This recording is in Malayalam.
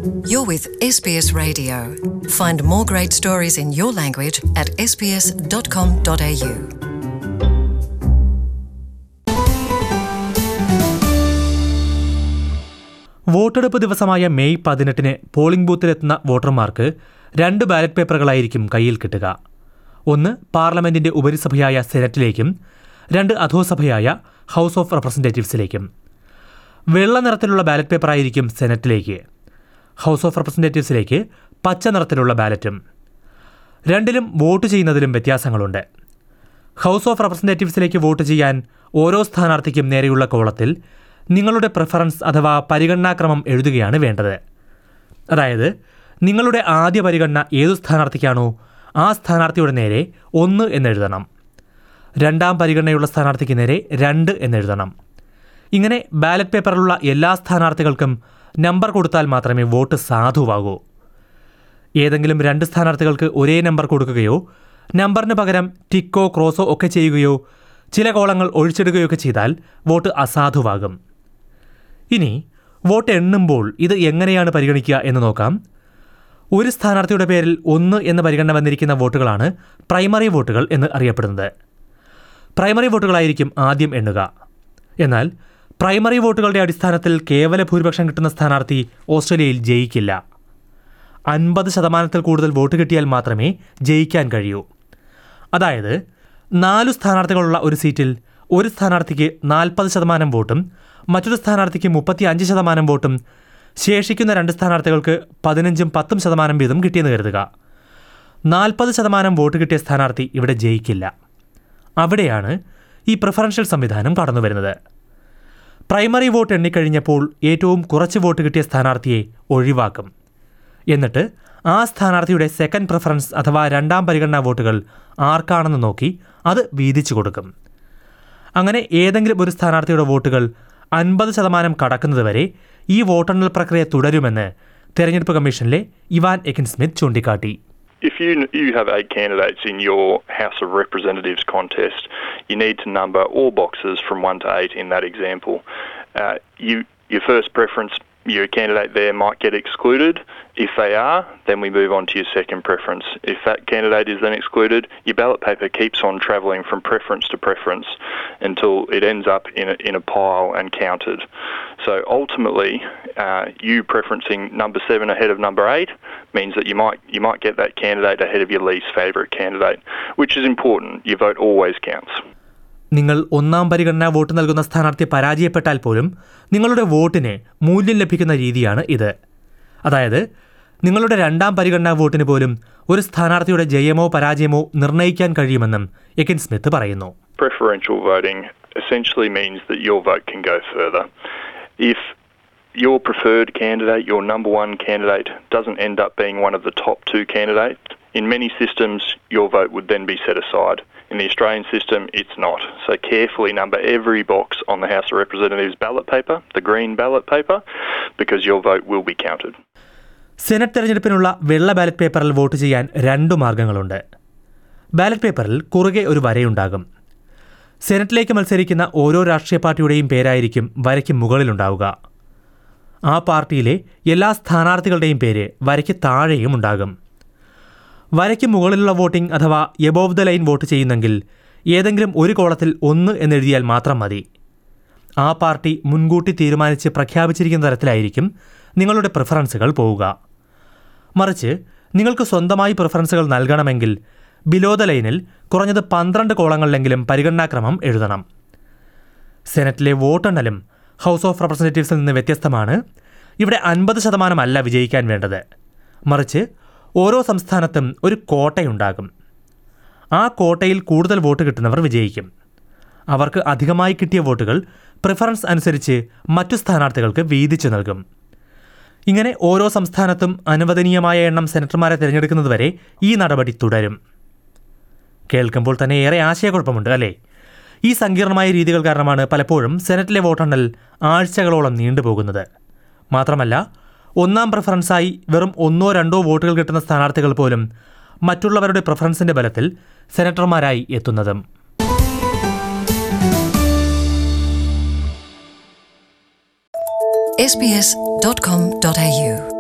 You're with SBS Radio. Find more great stories in your language at sbs.com.au. വോട്ടെടുപ്പ് ദിവസമായ മെയ് പതിനെട്ടിന് പോളിംഗ് ബൂത്തിലെത്തുന്ന വോട്ടർമാർക്ക് രണ്ട് ബാലറ്റ് പേപ്പറുകളായിരിക്കും കയ്യിൽ കിട്ടുക ഒന്ന് പാർലമെന്റിന്റെ ഉപരിസഭയായ സെനറ്റിലേക്കും രണ്ട് അധോസഭയായ ഹൗസ് ഓഫ് റെപ്രസെൻറ്റേറ്റീവ്സിലേക്കും വെള്ള നിറത്തിലുള്ള ബാലറ്റ് പേപ്പറായിരിക്കും സെനറ്റിലേക്ക് ഹൗസ് ഓഫ് റെപ്രസെൻറ്റേറ്റീവ്സിലേക്ക് പച്ച നിറത്തിലുള്ള ബാലറ്റും രണ്ടിലും വോട്ട് ചെയ്യുന്നതിലും വ്യത്യാസങ്ങളുണ്ട് ഹൗസ് ഓഫ് റെപ്രസെൻറ്റേറ്റീവ്സിലേക്ക് വോട്ട് ചെയ്യാൻ ഓരോ സ്ഥാനാർത്ഥിക്കും നേരെയുള്ള കോളത്തിൽ നിങ്ങളുടെ പ്രിഫറൻസ് അഥവാ പരിഗണനാക്രമം എഴുതുകയാണ് വേണ്ടത് അതായത് നിങ്ങളുടെ ആദ്യ പരിഗണന ഏതു സ്ഥാനാർത്ഥിക്കാണോ ആ സ്ഥാനാർത്ഥിയുടെ നേരെ ഒന്ന് എന്നെഴുതണം രണ്ടാം പരിഗണനയുള്ള സ്ഥാനാർത്ഥിക്ക് നേരെ രണ്ട് എന്നെഴുതണം ഇങ്ങനെ ബാലറ്റ് പേപ്പറിലുള്ള എല്ലാ സ്ഥാനാർത്ഥികൾക്കും നമ്പർ കൊടുത്താൽ മാത്രമേ വോട്ട് സാധുവാകൂ ഏതെങ്കിലും രണ്ട് സ്ഥാനാർത്ഥികൾക്ക് ഒരേ നമ്പർ കൊടുക്കുകയോ നമ്പറിന് പകരം ടിക്കോ ക്രോസോ ഒക്കെ ചെയ്യുകയോ ചില കോളങ്ങൾ ഒഴിച്ചിടുകയൊക്കെ ചെയ്താൽ വോട്ട് അസാധുവാകും ഇനി വോട്ട് എണ്ണുമ്പോൾ ഇത് എങ്ങനെയാണ് പരിഗണിക്കുക എന്ന് നോക്കാം ഒരു സ്ഥാനാർത്ഥിയുടെ പേരിൽ ഒന്ന് എന്ന് പരിഗണന വന്നിരിക്കുന്ന വോട്ടുകളാണ് പ്രൈമറി വോട്ടുകൾ എന്ന് അറിയപ്പെടുന്നത് പ്രൈമറി വോട്ടുകളായിരിക്കും ആദ്യം എണ്ണുക എന്നാൽ പ്രൈമറി വോട്ടുകളുടെ അടിസ്ഥാനത്തിൽ കേവല ഭൂരിപക്ഷം കിട്ടുന്ന സ്ഥാനാർത്ഥി ഓസ്ട്രേലിയയിൽ ജയിക്കില്ല അൻപത് ശതമാനത്തിൽ കൂടുതൽ വോട്ട് കിട്ടിയാൽ മാത്രമേ ജയിക്കാൻ കഴിയൂ അതായത് നാലു സ്ഥാനാർത്ഥികളുള്ള ഒരു സീറ്റിൽ ഒരു സ്ഥാനാർത്ഥിക്ക് നാൽപ്പത് ശതമാനം വോട്ടും മറ്റൊരു സ്ഥാനാർത്ഥിക്ക് മുപ്പത്തി അഞ്ച് ശതമാനം വോട്ടും ശേഷിക്കുന്ന രണ്ട് സ്ഥാനാർത്ഥികൾക്ക് പതിനഞ്ചും പത്തും ശതമാനം വീതം കിട്ടിയെന്ന് കരുതുക നാൽപ്പത് ശതമാനം വോട്ട് കിട്ടിയ സ്ഥാനാർത്ഥി ഇവിടെ ജയിക്കില്ല അവിടെയാണ് ഈ പ്രിഫറൻഷ്യൽ സംവിധാനം കടന്നു വരുന്നത് പ്രൈമറി വോട്ട് എണ്ണിക്കഴിഞ്ഞപ്പോൾ ഏറ്റവും കുറച്ച് വോട്ട് കിട്ടിയ സ്ഥാനാർത്ഥിയെ ഒഴിവാക്കും എന്നിട്ട് ആ സ്ഥാനാർത്ഥിയുടെ സെക്കൻഡ് പ്രിഫറൻസ് അഥവാ രണ്ടാം പരിഗണനാ വോട്ടുകൾ ആർക്കാണെന്ന് നോക്കി അത് വീതിച്ചു കൊടുക്കും അങ്ങനെ ഏതെങ്കിലും ഒരു സ്ഥാനാർത്ഥിയുടെ വോട്ടുകൾ അൻപത് ശതമാനം കടക്കുന്നതുവരെ ഈ വോട്ടെണ്ണൽ പ്രക്രിയ തുടരുമെന്ന് തെരഞ്ഞെടുപ്പ് കമ്മീഷനിലെ ഇവാൻ എക്കിൻ സ്മിത്ത് ചൂണ്ടിക്കാട്ടി If you you have eight candidates in your House of Representatives contest, you need to number all boxes from one to eight in that example. Uh, you your first preference, your candidate there might get excluded. If they are, then we move on to your second preference. If that candidate is then excluded, your ballot paper keeps on travelling from preference to preference until it ends up in a, in a pile and counted. So ultimately, uh, you preferencing number seven ahead of number eight means that you might you might get that candidate ahead of your least favourite candidate, which is important. Your vote always counts. നിങ്ങൾ ഒന്നാം പരിഗണന വോട്ട് നൽകുന്ന സ്ഥാനാർത്ഥി പരാജയപ്പെട്ടാൽ പോലും നിങ്ങളുടെ വോട്ടിന് മൂല്യം ലഭിക്കുന്ന രീതിയാണ് ഇത് അതായത് നിങ്ങളുടെ രണ്ടാം പരിഗണനാ വോട്ടിന് പോലും ഒരു സ്ഥാനാർത്ഥിയുടെ ജയമോ പരാജയമോ നിർണ്ണയിക്കാൻ കഴിയുമെന്നും എക്കിൻ സ്മിത്ത് പറയുന്നു Preferential voting essentially means that your vote can go further. If your preferred candidate, your number one candidate, doesn't end up being one of the top two candidates, in many systems your vote would then be set aside. In the Australian system, it's not. So carefully number every box on the House of Representatives ballot paper, the green ballot paper, because your vote will be counted. Senate തെരഞ്ഞെടുപ്പിനുള്ള വെള്ള ബാലറ്റ് പേപ്പറിൽ വോട്ട് ചെയ്യാൻ രണ്ടു മാർഗങ്ങളുണ്ട് ബാലറ്റ് പേപ്പറിൽ കുറുകെ ഒരു വരയുണ്ടാകും സെനറ്റിലേക്ക് മത്സരിക്കുന്ന ഓരോ രാഷ്ട്രീയ പാർട്ടിയുടെയും പേരായിരിക്കും വരയ്ക്ക് മുകളിലുണ്ടാവുക ആ പാർട്ടിയിലെ എല്ലാ സ്ഥാനാർത്ഥികളുടെയും പേര് വരയ്ക്ക് താഴെയും ഉണ്ടാകും വരയ്ക്ക് മുകളിലുള്ള വോട്ടിംഗ് അഥവാ എബോവ് ദ ലൈൻ വോട്ട് ചെയ്യുന്നെങ്കിൽ ഏതെങ്കിലും ഒരു കോളത്തിൽ ഒന്ന് എന്നെഴുതിയാൽ മാത്രം മതി ആ പാർട്ടി മുൻകൂട്ടി തീരുമാനിച്ച് പ്രഖ്യാപിച്ചിരിക്കുന്ന തരത്തിലായിരിക്കും നിങ്ങളുടെ പ്രിഫറൻസുകൾ പോവുക മറിച്ച് നിങ്ങൾക്ക് സ്വന്തമായി പ്രിഫറൻസുകൾ നൽകണമെങ്കിൽ ബിലോ ദ ലൈനിൽ കുറഞ്ഞത് പന്ത്രണ്ട് കോളങ്ങളിലെങ്കിലും പരിഗണനാക്രമം എഴുതണം സെനറ്റിലെ വോട്ടെണ്ണലും ഹൗസ് ഓഫ് റെപ്രസെൻറ്റേറ്റീവ്സിൽ നിന്ന് വ്യത്യസ്തമാണ് ഇവിടെ അൻപത് ശതമാനമല്ല വിജയിക്കാൻ വേണ്ടത് മറിച്ച് ഓരോ സംസ്ഥാനത്തും ഒരു കോട്ടയുണ്ടാകും ആ കോട്ടയിൽ കൂടുതൽ വോട്ട് കിട്ടുന്നവർ വിജയിക്കും അവർക്ക് അധികമായി കിട്ടിയ വോട്ടുകൾ പ്രിഫറൻസ് അനുസരിച്ച് മറ്റു സ്ഥാനാർത്ഥികൾക്ക് വീതിച്ചു നൽകും ഇങ്ങനെ ഓരോ സംസ്ഥാനത്തും അനുവദനീയമായ എണ്ണം സെനറ്റർമാരെ തിരഞ്ഞെടുക്കുന്നതുവരെ ഈ നടപടി തുടരും കേൾക്കുമ്പോൾ തന്നെ ഏറെ ആശയക്കുഴപ്പമുണ്ട് അല്ലേ ഈ സങ്കീർണമായ രീതികൾ കാരണമാണ് പലപ്പോഴും സെനറ്റിലെ വോട്ടെണ്ണൽ ആഴ്ചകളോളം നീണ്ടുപോകുന്നത് മാത്രമല്ല ഒന്നാം പ്രിഫറൻസായി വെറും ഒന്നോ രണ്ടോ വോട്ടുകൾ കിട്ടുന്ന സ്ഥാനാർത്ഥികൾ പോലും മറ്റുള്ളവരുടെ പ്രിഫറൻസിന്റെ ബലത്തിൽ സെനറ്റർമാരായി എത്തുന്നതും sbs.com.au